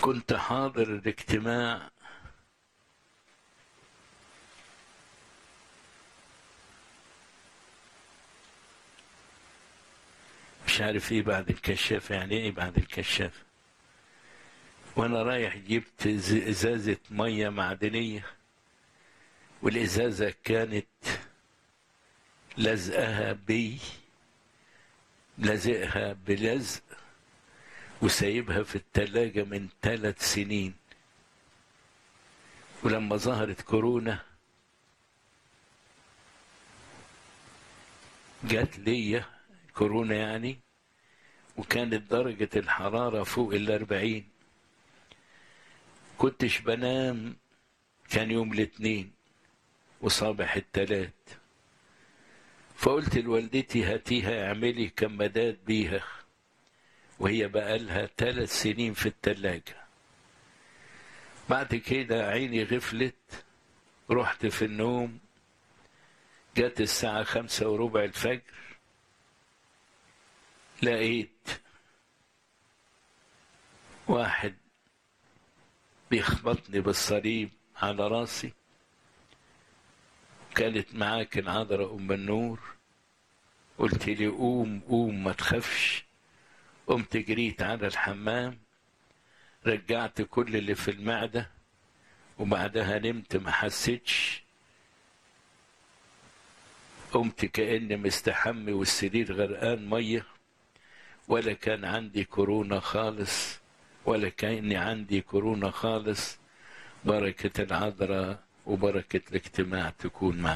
كنت حاضر الاجتماع مش عارف ايه بعد الكشاف يعني ايه بعد الكشاف وانا رايح جبت ز- ازازة مية معدنية والازازة كانت لزقها بي لازقها بلزق وسايبها في التلاجة من ثلاث سنين ولما ظهرت كورونا جات ليا كورونا يعني وكانت درجة الحرارة فوق الأربعين كنتش بنام كان يوم الاثنين وصباح التلات فقلت لوالدتي هاتيها اعملي كمادات بيها وهي بقالها ثلاث سنين في التلاجة بعد كده عيني غفلت رحت في النوم جت الساعة خمسة وربع الفجر لقيت واحد بيخبطني بالصليب على راسي كانت معاك العذراء أم النور قلت لي قوم قوم ما تخافش قمت جريت على الحمام رجعت كل اللي في المعدة وبعدها نمت ما حسيتش قمت كأني مستحمي والسرير غرقان مية ولا كان عندي كورونا خالص ولا كأني عندي كورونا خالص بركة العذراء وبركة الاجتماع تكون معنا